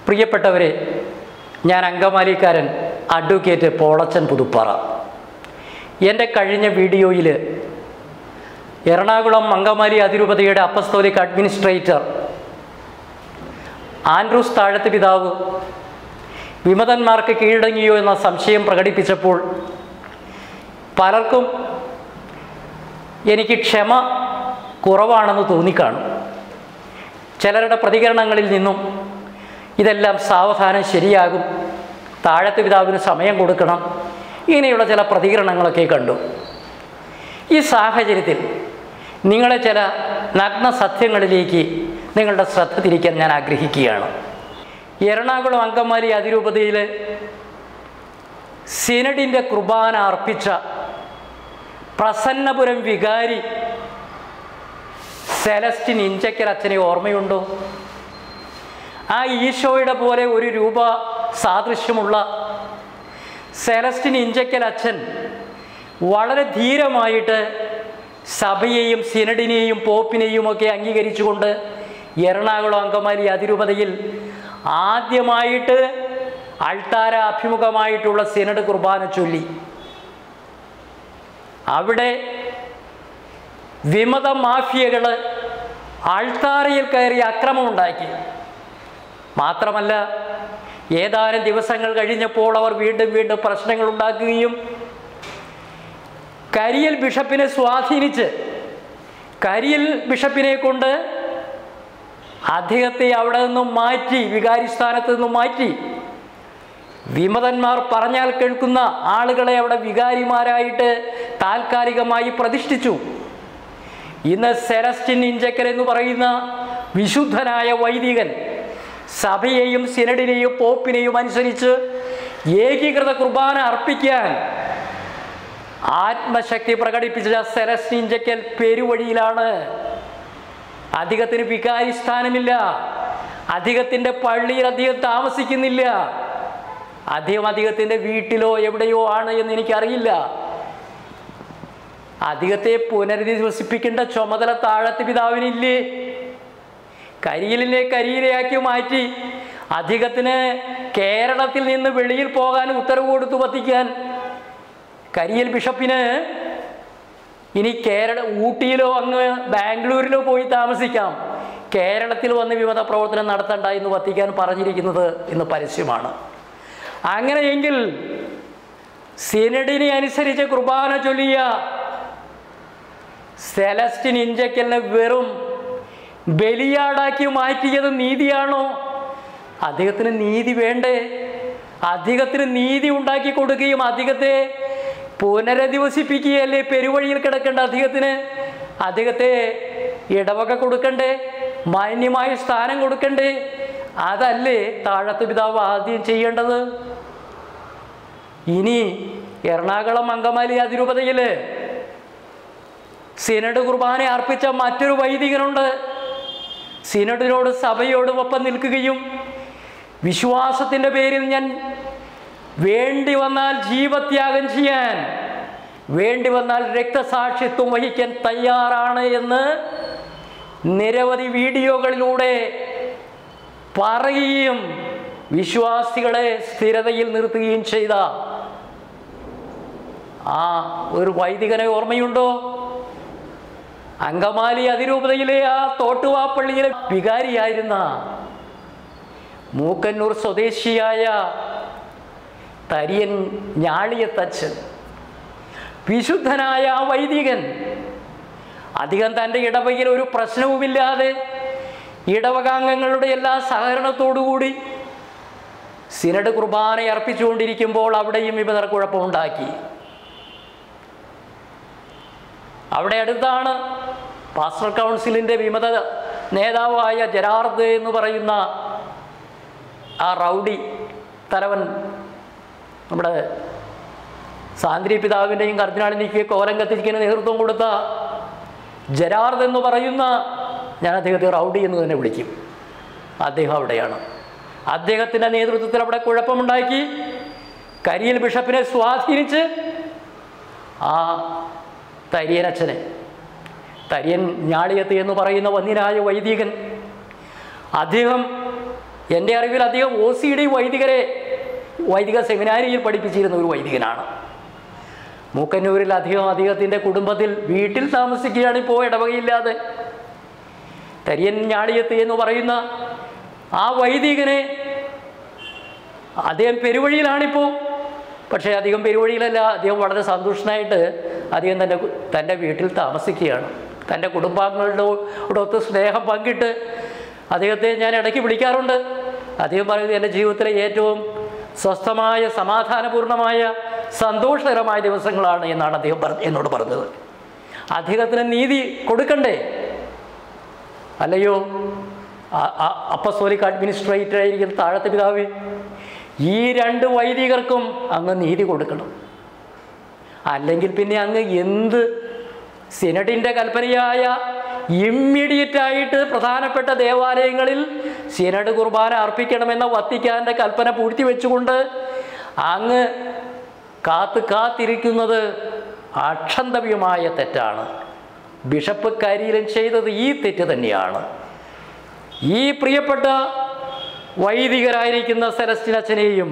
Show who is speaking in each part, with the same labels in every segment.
Speaker 1: പ്രിയപ്പെട്ടവരെ ഞാൻ അങ്കമാലിക്കാരൻ അഡ്വക്കേറ്റ് പോളച്ചൻ പുതുപ്പാറ എൻ്റെ കഴിഞ്ഞ വീഡിയോയിൽ എറണാകുളം അങ്കമാലി അതിരൂപതയുടെ അപ്പസ്തോലിക് അഡ്മിനിസ്ട്രേറ്റർ ആൻഡ്രൂസ് താഴത്ത് പിതാവ് വിമതന്മാർക്ക് കീഴടങ്ങിയോ എന്ന സംശയം പ്രകടിപ്പിച്ചപ്പോൾ പലർക്കും എനിക്ക് ക്ഷമ കുറവാണെന്ന് തോന്നിക്കാണും ചിലരുടെ പ്രതികരണങ്ങളിൽ നിന്നും ഇതെല്ലാം സാവധാനം ശരിയാകും താഴത്തെ പിതാവിന് സമയം കൊടുക്കണം ഇങ്ങനെയുള്ള ചില പ്രതികരണങ്ങളൊക്കെ കണ്ടു ഈ സാഹചര്യത്തിൽ നിങ്ങളെ ചില നഗ്ന സത്യങ്ങളിലേക്ക് നിങ്ങളുടെ ശ്രദ്ധ തിരിക്കാൻ ഞാൻ ആഗ്രഹിക്കുകയാണ് എറണാകുളം അങ്കമാലി അതിരൂപതയിൽ സിനഡിൻ്റെ കുർബാന അർപ്പിച്ച പ്രസന്നപുരം വികാരി സെലസ്റ്റിൻ ഇഞ്ചക്കൽ അച്ഛനെ ഓർമ്മയുണ്ടോ ആ ഈശോയുടെ പോലെ ഒരു രൂപ സാദൃശ്യമുള്ള സെലസ്റ്റിൻ ഇഞ്ചക്കൽ അച്ഛൻ വളരെ ധീരമായിട്ട് സഭയെയും സിനഡിനെയും പോപ്പിനെയും ഒക്കെ അംഗീകരിച്ചുകൊണ്ട് എറണാകുളം അങ്കമാലി അതിരൂപതയിൽ ആദ്യമായിട്ട് അൾത്താര അഭിമുഖമായിട്ടുള്ള സിനഡ് കുർബാന ചൊല്ലി അവിടെ വിമത മാഫിയകൾ ആൾത്താരയിൽ കയറി അക്രമമുണ്ടാക്കി മാത്രമല്ല ഏതാനും ദിവസങ്ങൾ കഴിഞ്ഞപ്പോൾ അവർ വീണ്ടും വീണ്ടും പ്രശ്നങ്ങൾ ഉണ്ടാക്കുകയും കരിയൽ ബിഷപ്പിനെ സ്വാധീനിച്ച് കരിയൽ ബിഷപ്പിനെ കൊണ്ട് അദ്ദേഹത്തെ അവിടെ നിന്നും മാറ്റി വികാരി സ്ഥാനത്ത് നിന്നും മാറ്റി വിമതന്മാർ പറഞ്ഞാൽ കേൾക്കുന്ന ആളുകളെ അവിടെ വികാരിമാരായിട്ട് താൽക്കാലികമായി പ്രതിഷ്ഠിച്ചു ഇന്ന് സെലസ്റ്റിൻ ഇഞ്ചക്കൽ എന്ന് പറയുന്ന വിശുദ്ധനായ വൈദികൻ സഭയെയും സിനഡിനെയും പോപ്പിനെയും അനുസരിച്ച് ഏകീകൃത കുർബാന അർപ്പിക്കാൻ ആത്മശക്തി പ്രകടിപ്പിച്ച സെലസ്റ്റിൻ ഇഞ്ചക്കൽ പെരുവഴിയിലാണ് അധികത്തിന് വികാരി സ്ഥാനമില്ല അധികത്തിൻ്റെ പള്ളിയിൽ അധികം താമസിക്കുന്നില്ല അദ്ദേഹം അദ്ദേഹത്തിൻ്റെ വീട്ടിലോ എവിടെയോ ആണ് എന്ന് എനിക്കറിയില്ല അധികത്തെ പുനരധിവസിപ്പിക്കേണ്ട ചുമതല താഴത്ത് പിതാവിനില്ലേ കരിയിലിനെ കരിയിലയാക്കി മാറ്റി അധികത്തിന് കേരളത്തിൽ നിന്ന് വെളിയിൽ പോകാൻ ഉത്തരവ് കൊടുത്തു വത്തിക്കാൻ കരിയൽ ബിഷപ്പിന് ഇനി കേരള ഊട്ടിയിലോ അങ്ങ് ബാംഗ്ലൂരിലോ പോയി താമസിക്കാം കേരളത്തിൽ വന്ന് വിമത പ്രവർത്തനം നടത്തണ്ട എന്ന് വത്തിക്കാൻ പറഞ്ഞിരിക്കുന്നത് ഇന്ന് പരസ്യമാണ് അങ്ങനെയെങ്കിൽ സിനഡിനെ അനുസരിച്ച് കുർബാന ചൊല്ലിയ സെലസ്റ്റിൻ ഇഞ്ചക്കലിനെ വെറും ബലിയാടാക്കി മാറ്റിയത് നീതിയാണോ അദ്ദേഹത്തിന് നീതി വേണ്ടേ അദ്ദേഹത്തിന് നീതി ഉണ്ടാക്കി കൊടുക്കുകയും അദ്ദേഹത്തെ പുനരധിവസിപ്പിക്കുകയല്ലേ പെരുവഴിയിൽ കിടക്കേണ്ട അദ്ദേഹത്തിന് അദ്ദേഹത്തെ ഇടവക കൊടുക്കണ്ടേ മാന്യമായ സ്ഥാനം കൊടുക്കണ്ടേ അതല്ലേ താഴത്ത് പിതാവ് ആദ്യം ചെയ്യേണ്ടത് ഇനി എറണാകുളം അങ്കമാലി അതിരൂപതയിൽ സിനഡ് കുർബാന അർപ്പിച്ച മറ്റൊരു വൈദികനുണ്ട് സിനഡിനോട് സഭയോടും ഒപ്പം നിൽക്കുകയും വിശ്വാസത്തിൻ്റെ പേരിൽ ഞാൻ വേണ്ടി വന്നാൽ ജീവത്യാഗം ചെയ്യാൻ വേണ്ടി വന്നാൽ രക്തസാക്ഷിത്വം വഹിക്കാൻ തയ്യാറാണ് എന്ന് നിരവധി വീഡിയോകളിലൂടെ പറയുകയും വിശ്വാസികളെ സ്ഥിരതയിൽ നിർത്തുകയും ചെയ്ത ആ ഒരു വൈദികനെ ഓർമ്മയുണ്ടോ അങ്കമാലി അതിരൂപതയിലെ ആ തോട്ടുവാപ്പള്ളിയിലെ വികാരിയായിരുന്ന മൂക്കന്നൂർ സ്വദേശിയായ തരിയൻ ഞാളിയത്തച്ഛൻ വിശുദ്ധനായ ആ വൈദികൻ അധികം തൻ്റെ ഇടവകയിൽ ഒരു പ്രശ്നവുമില്ലാതെ ഇടവകാംഗങ്ങളുടെ എല്ലാ സഹകരണത്തോടുകൂടി സിനഡ് കുർബാന അർപ്പിച്ചുകൊണ്ടിരിക്കുമ്പോൾ അവിടെയും വിമതർ കുഴപ്പമുണ്ടാക്കി അവിടെ അടുത്താണ് പാസ്റ്റർ കൗൺസിലിൻ്റെ വിമത നേതാവായ ജരാർദ് എന്ന് പറയുന്ന ആ റൗഡി തലവൻ നമ്മുടെ സാന്ദ്രി പിതാവിൻ്റെയും കർദിനാളിൻ്റെയൊക്കെ കോലം കത്തിരിക്കുന്ന നേതൃത്വം കൊടുത്ത ജരാർദ് എന്ന് പറയുന്ന ഞാൻ അദ്ദേഹത്തെ റൗഡി എന്ന് തന്നെ വിളിക്കും അദ്ദേഹം അവിടെയാണ് അദ്ദേഹത്തിൻ്റെ നേതൃത്വത്തിൽ അവിടെ കുഴപ്പമുണ്ടാക്കി കരിയൽ ബിഷപ്പിനെ സ്വാധീനിച്ച് ആ തരിയനച്ഛനെ തരിയൻ ഞാളിയത്ത് എന്ന് പറയുന്ന വന്യനായ വൈദികൻ അദ്ദേഹം എൻ്റെ അറിവിൽ അധികം ഒ സി ഡി വൈദികരെ വൈദിക സെമിനാരിയിൽ പഠിപ്പിച്ചിരുന്ന ഒരു വൈദികനാണ് മൂക്കന്നൂരിൽ അധികം അദ്ദേഹത്തിൻ്റെ കുടുംബത്തിൽ വീട്ടിൽ താമസിക്കുകയാണ് ഇപ്പോൾ ഇടവകയില്ലാതെ തരിയൻ ഞാളിയത്ത് എന്ന് പറയുന്ന ആ വൈദികനെ അദ്ദേഹം പെരുവഴിയിലാണിപ്പോൾ പക്ഷേ അധികം പെരുവഴിയിലല്ല അദ്ദേഹം വളരെ സന്തുഷ്ടനായിട്ട് അദ്ദേഹം തൻ്റെ കു- തൻ്റെ വീട്ടിൽ താമസിക്കുകയാണ് തൻ്റെ കുടുംബാംഗങ്ങളോടൊത്ത് സ്നേഹം പങ്കിട്ട് അദ്ദേഹത്തെ ഞാൻ ഇടയ്ക്ക് വിളിക്കാറുണ്ട് അദ്ദേഹം പറയുന്നത് എൻ്റെ ജീവിതത്തിലെ ഏറ്റവും സ്വസ്ഥമായ സമാധാനപൂർണമായ സന്തോഷകരമായ ദിവസങ്ങളാണ് എന്നാണ് അദ്ദേഹം പറഞ്ഞ എന്നോട് പറഞ്ഞത് അദ്ദേഹത്തിന് നീതി കൊടുക്കണ്ടേ അല്ലയോ അപ്പസോലിക് അഡ്മിനിസ്ട്രേറ്റർ ആയിരിക്കുന്ന താഴത്തെ പിതാവ് ഈ രണ്ട് വൈദികർക്കും അങ്ങ് നീതി കൊടുക്കണം അല്ലെങ്കിൽ പിന്നെ അങ്ങ് എന്ത് സിനഡിൻ്റെ കൽപ്പനയായ ഇമ്മീഡിയറ്റ് ആയിട്ട് പ്രധാനപ്പെട്ട ദേവാലയങ്ങളിൽ സിനഡ് കുർബാന അർപ്പിക്കണമെന്ന വത്തിക്കാൻ്റെ കൽപ്പന പൂഴ്ത്തി വെച്ചുകൊണ്ട് അങ്ങ് കാത്ത് കാത്തിരിക്കുന്നത് അക്ഷന്തവ്യമായ തെറ്റാണ് ബിഷപ്പ് കരിയിലും ചെയ്തത് ഈ തെറ്റ് തന്നെയാണ് ഈ പ്രിയപ്പെട്ട വൈദികരായിരിക്കുന്ന സെലസ്റ്റിൻ അച്ഛനെയും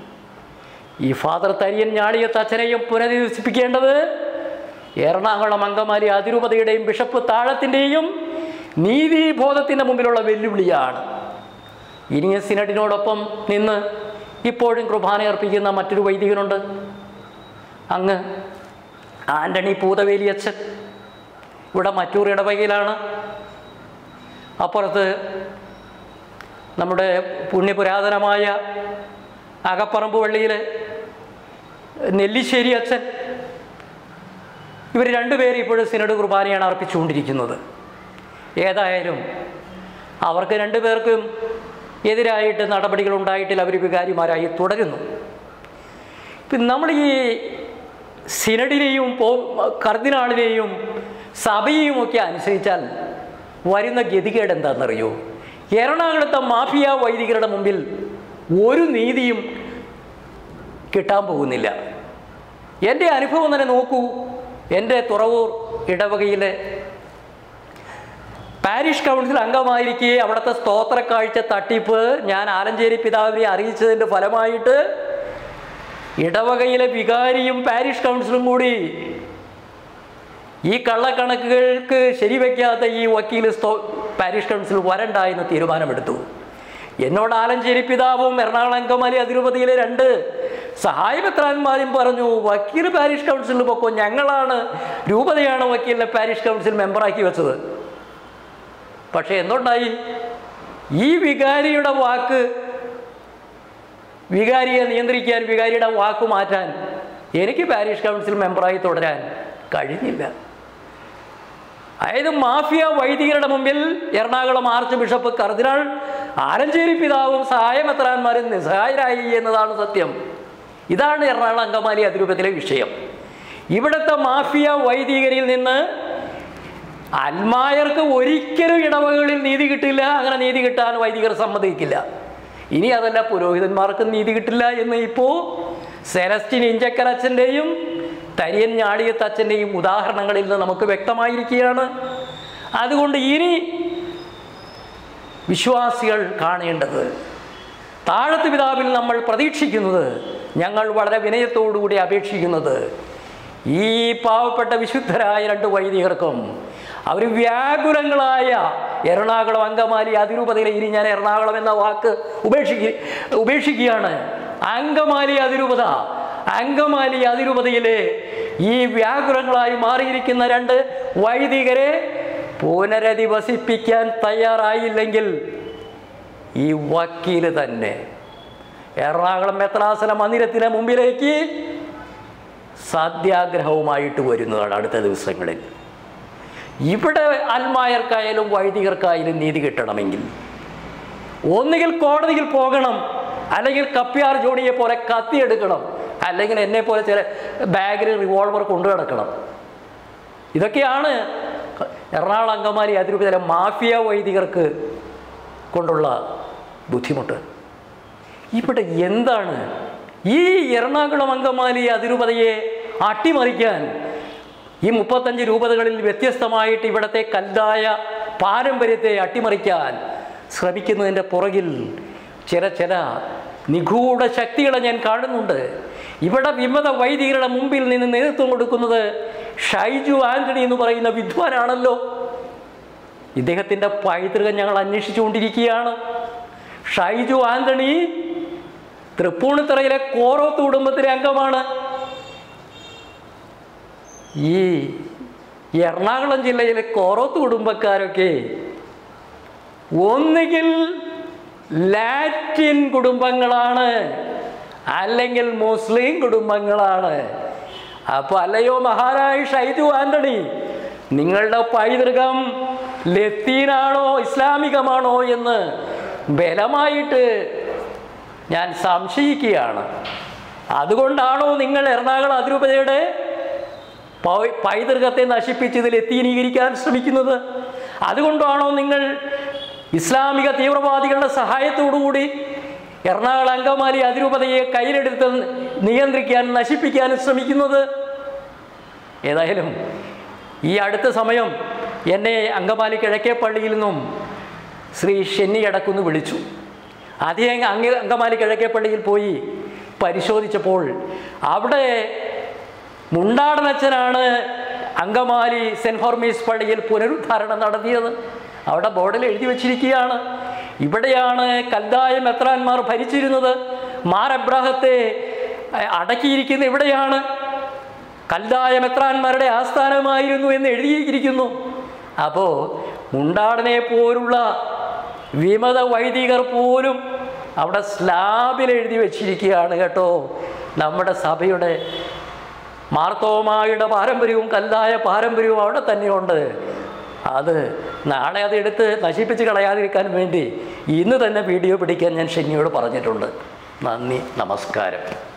Speaker 1: ഈ ഫാദർ തരിയൻ ഞാളിയത്ത് അച്ഛനെയും പുനരധിവസിപ്പിക്കേണ്ടത് എറണാകുളം അങ്കമാലി അതിരൂപതയുടെയും ബിഷപ്പ് താഴത്തിൻ്റെയും നീതിബോധത്തിൻ്റെ മുമ്പിലുള്ള വെല്ലുവിളിയാണ് ഇനിയ സിനഡിനോടൊപ്പം നിന്ന് ഇപ്പോഴും കുർബാന അർപ്പിക്കുന്ന മറ്റൊരു വൈദികനുണ്ട് അങ്ങ് ആൻ്റണി പൂതവേലി അച്ഛൻ ഇവിടെ മറ്റൂർ ഇടവകയിലാണ് അപ്പുറത്ത് നമ്മുടെ പുണ്യപുരാതനമായ അകപ്പറമ്പ് പള്ളിയിൽ നെല്ലിശ്ശേരി അച്ഛൻ ഇവർ രണ്ടുപേരും ഇപ്പോഴും സിനഡ് കുർബാനയാണ് അർപ്പിച്ചുകൊണ്ടിരിക്കുന്നത് ഏതായാലും അവർക്ക് രണ്ടുപേർക്കും എതിരായിട്ട് നടപടികൾ ഉണ്ടായിട്ടില്ല അവർ വികാരിമാരായി തുടരുന്നു ഇപ്പം നമ്മൾ ഈ സിനഡിനെയും പോ കർദിനാളിനെയും സഭയെയും ഒക്കെ അനുസരിച്ചാൽ വരുന്ന ഗതികേട് എന്താണെന്നറിയോ എറണാകുളത്തെ മാഫിയ വൈദികരുടെ മുമ്പിൽ ഒരു നീതിയും കിട്ടാൻ പോകുന്നില്ല എൻ്റെ അനുഭവം തന്നെ നോക്കൂ എൻ്റെ തുറവൂർ ഇടവകയിലെ പാരിഷ് കൗൺസിൽ അംഗമായിരിക്കെ അവിടുത്തെ സ്തോത്ര കാഴ്ച തട്ടിപ്പ് ഞാൻ ആലഞ്ചേരി പിതാവിനെ അറിയിച്ചതിൻ്റെ ഫലമായിട്ട് ഇടവകയിലെ വികാരിയും പാരിഷ് കൗൺസിലും കൂടി ഈ കള്ളക്കണക്കുകൾക്ക് ശരിവെക്കാത്ത ഈ വക്കീൽ സ്തോ പാരിഷ് കൗൺസിൽ വരണ്ട എന്ന് തീരുമാനമെടുത്തു എന്നോട് ആലഞ്ചേരി പിതാവും എറണാകുളം അങ്കമാലി അതിരൂപതയിലെ രണ്ട് സഹായപത്രാന്മാരും പറഞ്ഞു വക്കീൽ പാരിഷ് കൗൺസിലിൽ പൊക്കോ ഞങ്ങളാണ് രൂപതയാണ് വക്കീലിനെ പാരിഷ് കൗൺസിൽ മെമ്പറാക്കി വെച്ചത് പക്ഷേ എന്തുണ്ടായി ഈ വികാരിയുടെ വാക്ക് വികാരിയെ നിയന്ത്രിക്കാൻ വികാരിയുടെ വാക്ക് മാറ്റാൻ എനിക്ക് പാരിഷ് കൗൺസിൽ മെമ്പറായി തുടരാൻ കഴിഞ്ഞില്ല അതായത് മാഫിയ വൈദികരുടെ മുമ്പിൽ Ernakulam archbishop cardinal Alencherry പിതാവും സഹായമെത്രാന്മാരും നിസ്സഹായരായി എന്നതാണ് സത്യം ഇതാണ് എറണാകുളം അങ്കമാലി അതിരൂപത്തിലെ വിഷയം ഇവിടുത്തെ മാഫിയ വൈദികരിൽ നിന്ന് അൽമായർക്ക് ഒരിക്കലും ഇടവകളിൽ നീതി കിട്ടില്ല അങ്ങനെ നീതി കിട്ടാൻ വൈദികർ സമ്മതിക്കില്ല ഇനി അതല്ല പുരോഹിതന്മാർക്ക് നീതി കിട്ടില്ല എന്ന് ഇപ്പോൾ സെലസ്റ്റിൻ ഇഞ്ചക്കരച്ചൻ്റെയും തരിയൻ ഞാളിയത്തച്ഛൻ്റെയും ഉദാഹരണങ്ങളിൽ നിന്ന് നമുക്ക് വ്യക്തമായിരിക്കുകയാണ് അതുകൊണ്ട് ഇനി വിശ്വാസികൾ കാണേണ്ടത് താഴത്ത് പിതാവിൽ നമ്മൾ പ്രതീക്ഷിക്കുന്നത് ഞങ്ങൾ വളരെ വിനയത്തോടുകൂടി അപേക്ഷിക്കുന്നത് ഈ പാവപ്പെട്ട വിശുദ്ധരായ രണ്ട് വൈദികർക്കും അവർ വ്യാകുലങ്ങളായ എറണാകുളം അങ്കമാലി അതിരൂപതയിലെ ഇനി ഞാൻ എറണാകുളം എന്ന വാക്ക് ഉപേക്ഷിക്ക ഉപേക്ഷിക്കുകയാണ് അങ്കമാലി അതിരൂപത അങ്കമാലി അതിരൂപതയിലെ ഈ വ്യാകുലങ്ങളായി മാറിയിരിക്കുന്ന രണ്ട് വൈദികരെ പുനരധിവസിപ്പിക്കാൻ തയ്യാറായില്ലെങ്കിൽ ഈ വക്കീല് തന്നെ എറണാകുളം മെത്രാസന മന്ദിരത്തിന് മുമ്പിലേക്ക് സത്യാഗ്രഹവുമായിട്ട് വരുന്നതാണ് അടുത്ത ദിവസങ്ങളിൽ ഇവിടെ അൽമായർക്കായാലും വൈദികർക്കായാലും നീതി കിട്ടണമെങ്കിൽ ഒന്നുകിൽ കോടതിയിൽ പോകണം അല്ലെങ്കിൽ കപ്പിയാർ ജോണിയെ പോലെ കത്തിയെടുക്കണം അല്ലെങ്കിൽ എന്നെ പോലെ ചില ബാഗിൽ റിവോൾവർ കൊണ്ടു നടക്കണം ഇതൊക്കെയാണ് എറണാകുളം അങ്കമാലി അതിരൂപതയിലെ മാഫിയ വൈദികർക്ക് കൊണ്ടുള്ള ബുദ്ധിമുട്ട് ഇവിടെ എന്താണ് ഈ എറണാകുളം അങ്കമാലി അതിരൂപതയെ അട്ടിമറിക്കാൻ ഈ മുപ്പത്തഞ്ച് രൂപതകളിൽ വ്യത്യസ്തമായിട്ട് ഇവിടുത്തെ കല്ലായ പാരമ്പര്യത്തെ അട്ടിമറിക്കാൻ ശ്രമിക്കുന്നതിൻ്റെ പുറകിൽ ചില ചില നിഗൂഢ ശക്തികളെ ഞാൻ കാണുന്നുണ്ട് ഇവിടെ വിമത വൈദികരുടെ മുമ്പിൽ നിന്ന് നേതൃത്വം കൊടുക്കുന്നത് ഷൈജു ആന്റണി എന്ന് പറയുന്ന വിദ്വാനാണല്ലോ ഇദ്ദേഹത്തിൻ്റെ പൈതൃകം ഞങ്ങൾ അന്വേഷിച്ചുകൊണ്ടിരിക്കുകയാണ് ഷൈജു ആന്റണി തൃപ്പൂണിത്തറയിലെ കോറോത്ത് കുടുംബത്തിലെ അംഗമാണ് ഈ എറണാകുളം ജില്ലയിലെ കോറോത്ത് കുടുംബക്കാരൊക്കെ ഒന്നുകിൽ ലാറ്റിൻ കുടുംബങ്ങളാണ് അല്ലെങ്കിൽ മുസ്ലിം കുടുംബങ്ങളാണ് അപ്പോൾ അല്ലയോ മഹാരാജ് ഷൈജു ആന്റണി നിങ്ങളുടെ പൈതൃകം ലത്തീനാണോ ഇസ്ലാമികമാണോ എന്ന് ബലമായിട്ട് ഞാൻ സംശയിക്കുകയാണ് അതുകൊണ്ടാണോ നിങ്ങൾ എറണാകുളം അതിരൂപതയുടെ പൈ- പൈതൃകത്തെ നശിപ്പിച്ച് ഇതിൽ എത്തീനീകരിക്കാൻ ശ്രമിക്കുന്നത് അതുകൊണ്ടാണോ നിങ്ങൾ ഇസ്ലാമിക തീവ്രവാദികളുടെ സഹായത്തോടുകൂടി എറണാകുളം അങ്കമാലി അതിരൂപതയെ കയ്യിലെടുത്ത് നിയന്ത്രിക്കാൻ നശിപ്പിക്കാൻ ശ്രമിക്കുന്നത് ഏതായാലും ഈ അടുത്ത സമയം എന്നെ അങ്കമാലി കിഴക്കേ പള്ളിയിൽ നിന്നും ശ്രീ ഷെന്നി അടക്കുന്ന് വിളിച്ചു ആദ്യം അങ്ങ് അങ്കമാലി കിഴക്കേ പള്ളിയിൽ പോയി പരിശോധിച്ചപ്പോൾ അവിടെ മുണ്ടാടനച്ചനാണ് അങ്കമാലി സെൻറ്റ് ഫോർമീസ് പള്ളിയിൽ പുനരുദ്ധാരണം നടത്തിയത് അവിടെ ബോർഡിൽ എഴുതി വച്ചിരിക്കുകയാണ് ഇവിടെയാണ് കൽദായ മെത്രാന്മാർ ഭരിച്ചിരുന്നത് മാർ എബ്രാഹത്തെ അഹ്, അടക്കിയിരിക്കുന്ന ഇവിടെയാണ് കൽദായ മെത്രാന്മാരുടെ ആസ്ഥാനമായിരുന്നു എന്ന് എഴുതിയിരിക്കുന്നു അപ്പോൾ മുണ്ടാടനെ പോലുള്ള വിമത വൈദികർ പോലും അവിടെ സ്ലാബിൽ എഴുതി വച്ചിരിക്കുകയാണ് കേട്ടോ നമ്മുടെ സഭയുടെ മാർത്തോമായുടെ പാരമ്പര്യവും കല്ലായ പാരമ്പര്യവും അവിടെ തന്നെയുണ്ട് അത് നാളെ അത് എടുത്ത് നശിപ്പിച്ച് കളയാതിരിക്കാൻ വേണ്ടി ഇന്ന് തന്നെ വീഡിയോ പിടിക്കാൻ ഞാൻ ഷെന്നിയോട് പറഞ്ഞിട്ടുണ്ട് നന്ദി നമസ്കാരം